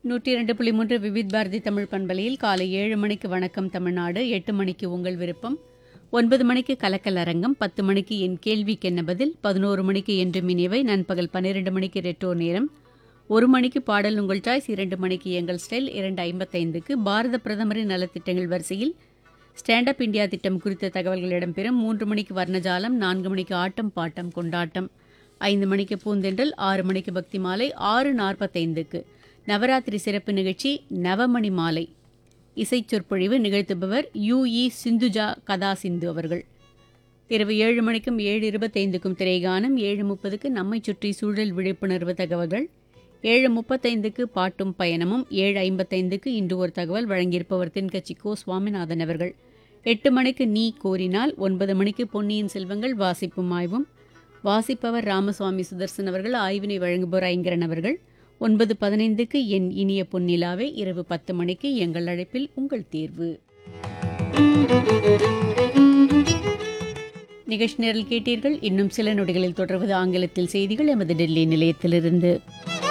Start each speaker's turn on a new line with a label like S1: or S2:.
S1: நூற்றி இரண்டு புள்ளி மூன்று விவித் பாரதி தமிழ் பண்பலையில் காலை ஏழு மணிக்கு வணக்கம் தமிழ்நாடு எட்டு மணிக்கு உங்கள் விருப்பம் ஒன்பது மணிக்கு கலக்கல் அரங்கம் பத்து மணிக்கு என் கேள்விக்கு என்ன பதில் பதினோரு மணிக்கு என்று மினிவை நண்பகல் பன்னிரெண்டு மணிக்கு ரெட்டோ நேரம் ஒரு மணிக்கு பாடல் உங்கள் சாய்ஸ் இரண்டு மணிக்கு எங்கள் ஸ்டைல் இரண்டு ஐம்பத்தைந்துக்கு பாரத பிரதமரின் நலத்திட்டங்கள் வரிசையில் ஸ்டாண்ட் அப் இந்தியா திட்டம் குறித்த தகவல்கள் இடம்பெறும் மூன்று மணிக்கு வர்ணஜாலம் நான்கு மணிக்கு ஆட்டம் பாட்டம் கொண்டாட்டம் ஐந்து மணிக்கு பூந்தென்றல் ஆறு மணிக்கு பக்தி மாலை ஆறு நாற்பத்தைந்துக்கு நவராத்திரி சிறப்பு நிகழ்ச்சி நவமணி மாலை இசைச் சொற்பொழிவு நிகழ்த்துபவர் யு இ சிந்துஜா கதா சிந்து அவர்கள் இரவு ஏழு மணிக்கும் ஏழு இருபத்தைந்துக்கும் திரைகானம் ஏழு முப்பதுக்கு நம்மை சுற்றி சூழல் விழிப்புணர்வு தகவல்கள் ஏழு முப்பத்தைந்துக்கு பாட்டும் பயணமும் ஏழு ஐம்பத்தைந்துக்கு இன்று ஒரு தகவல் வழங்கியிருப்பவர் தென்கட்சி கோ சுவாமிநாதன் அவர்கள் எட்டு மணிக்கு நீ கோரினால் ஒன்பது மணிக்கு பொன்னியின் செல்வங்கள் வாசிப்பும் ஆய்வும் வாசிப்பவர் ராமசுவாமி சுதர்சன் அவர்கள் ஆய்வினை வழங்குபவர் ஐங்கரன் அவர்கள் ஒன்பது பதினைந்துக்கு என் இனிய பொன்னிலாவே இரவு பத்து மணிக்கு எங்கள் அழைப்பில் உங்கள் தேர்வு நிகழ்ச்சி நேரில் கேட்டீர்கள் இன்னும் சில நொடிகளில் தொடர்வது ஆங்கிலத்தில் செய்திகள் எமது டெல்லி நிலையத்திலிருந்து